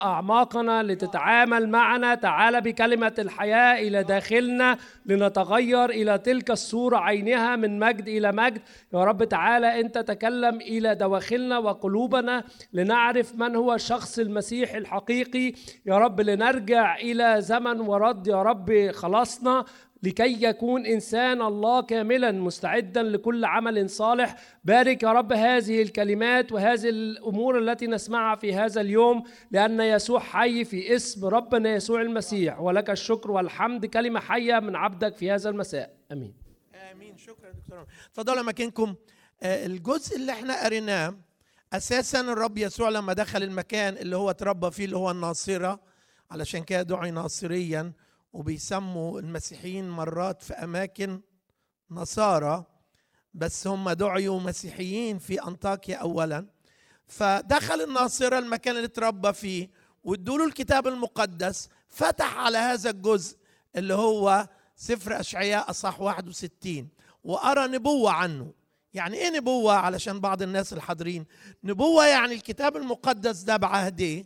أعماقنا لتتعامل معنا تعال بكلمة الحياة إلى داخلنا لنتغير إلى تلك الصورة عينها من مجد إلى مجد يا رب تعالى أنت تكلم إلى دواخلنا وقلوبنا لنعرف من هو الشخص المسيح الحقيقي يا رب لنرجع إلى زمن ورد يا رب خلاصنا لكي يكون انسان الله كاملا مستعدا لكل عمل صالح بارك يا رب هذه الكلمات وهذه الامور التي نسمعها في هذا اليوم لان يسوع حي في اسم ربنا يسوع المسيح ولك الشكر والحمد كلمه حيه من عبدك في هذا المساء امين امين شكرا دكتور اتفضلوا مكانكم آه، الجزء اللي احنا قريناه اساسا الرب يسوع لما دخل المكان اللي هو اتربى فيه اللي هو الناصره علشان كده دعي ناصريا وبيسموا المسيحيين مرات في اماكن نصارى بس هم دعيوا مسيحيين في انطاكيا اولا فدخل الناصره المكان اللي اتربى فيه وادوا له الكتاب المقدس فتح على هذا الجزء اللي هو سفر اشعياء اصح 61 وارى نبوه عنه يعني ايه نبوه علشان بعض الناس الحاضرين نبوه يعني الكتاب المقدس ده بعهديه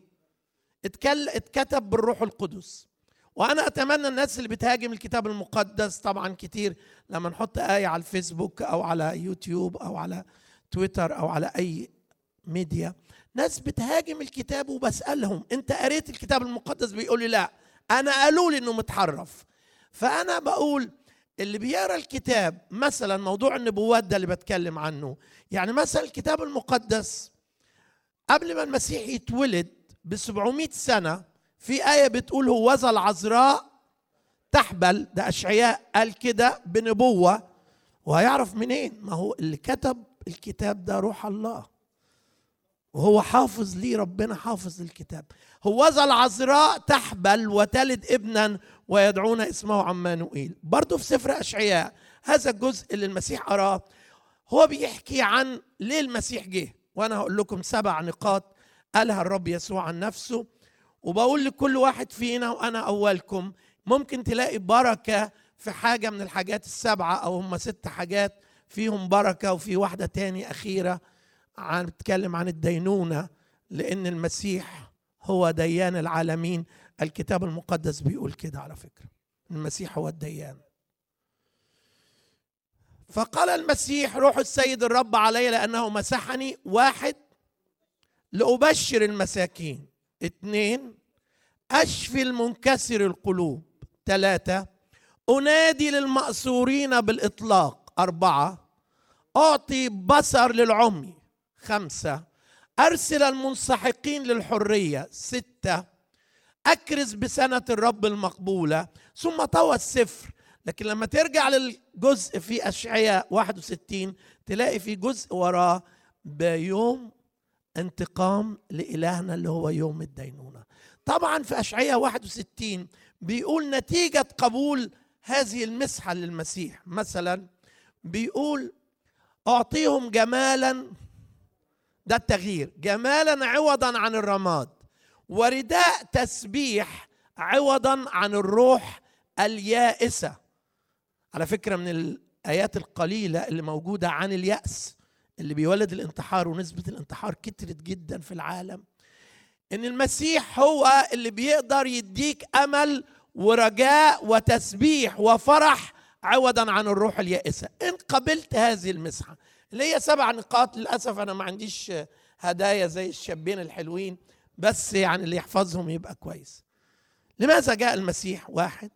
اتكتب بالروح القدس وانا اتمنى الناس اللي بتهاجم الكتاب المقدس طبعا كتير لما نحط ايه على الفيسبوك او على يوتيوب او على تويتر او على اي ميديا ناس بتهاجم الكتاب وبسالهم انت قريت الكتاب المقدس بيقول لي لا انا قالوا لي انه متحرف فانا بقول اللي بيقرا الكتاب مثلا موضوع النبوات ده اللي بتكلم عنه يعني مثلا الكتاب المقدس قبل ما المسيح يتولد ب 700 سنه في آية بتقول هوذا العذراء تحبل ده أشعياء قال كده بنبوة وهيعرف منين ما هو اللي كتب الكتاب ده روح الله وهو حافظ ليه ربنا حافظ الكتاب هوذا العذراء تحبل وتلد ابنا ويدعون اسمه عمانوئيل برضه في سفر أشعياء هذا الجزء اللي المسيح قراه هو بيحكي عن ليه المسيح جه وانا هقول لكم سبع نقاط قالها الرب يسوع عن نفسه وبقول لكل واحد فينا وانا اولكم ممكن تلاقي بركه في حاجه من الحاجات السبعه او هم ست حاجات فيهم بركه وفي واحده تاني اخيره عن بتكلم عن الدينونه لان المسيح هو ديان العالمين الكتاب المقدس بيقول كده على فكره المسيح هو الديان فقال المسيح روح السيد الرب علي لانه مسحني واحد لابشر المساكين اثنين أشفي المنكسر القلوب ثلاثة أنادي للمأسورين بالإطلاق أربعة أعطي بصر للعمي خمسة أرسل المنسحقين للحرية ستة أكرز بسنة الرب المقبولة ثم طوى السفر لكن لما ترجع للجزء في أشعياء 61 تلاقي في جزء وراه بيوم انتقام لإلهنا اللي هو يوم الدينونة طبعا في أشعية 61 بيقول نتيجة قبول هذه المسحة للمسيح مثلا بيقول أعطيهم جمالا ده التغيير جمالا عوضا عن الرماد ورداء تسبيح عوضا عن الروح اليائسة على فكرة من الآيات القليلة اللي موجودة عن اليأس اللي بيولد الانتحار ونسبة الانتحار كترت جدا في العالم ان المسيح هو اللي بيقدر يديك امل ورجاء وتسبيح وفرح عوضا عن الروح اليائسة ان قبلت هذه المسحة اللي هي سبع نقاط للأسف أنا ما عنديش هدايا زي الشابين الحلوين بس يعني اللي يحفظهم يبقى كويس لماذا جاء المسيح واحد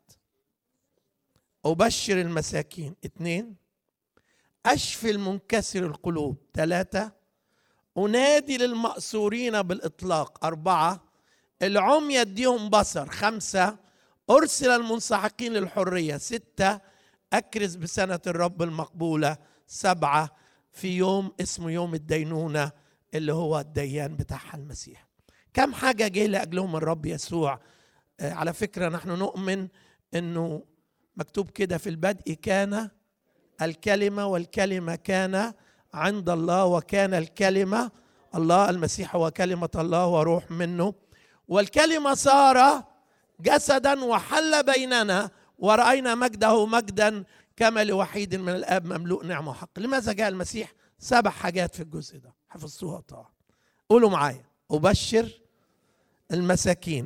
أبشر المساكين اثنين أشفي المنكسر القلوب ثلاثة أنادي للمأسورين بالإطلاق أربعة العمي يديهم بصر خمسة أرسل المنسحقين للحرية ستة أكرز بسنة الرب المقبولة سبعة في يوم اسمه يوم الدينونة اللي هو الديان بتاعها المسيح كم حاجة جه لأجلهم الرب يسوع آه، على فكرة نحن نؤمن أنه مكتوب كده في البدء كان الكلمة والكلمة كان عند الله وكان الكلمة الله المسيح هو كلمة الله وروح منه والكلمة صار جسدا وحل بيننا ورأينا مجده مجدا كما لوحيد من الآب مملوء نعمة وحق لماذا جاء المسيح سبع حاجات في الجزء ده حفظتوها طبعا قولوا معايا أبشر المساكين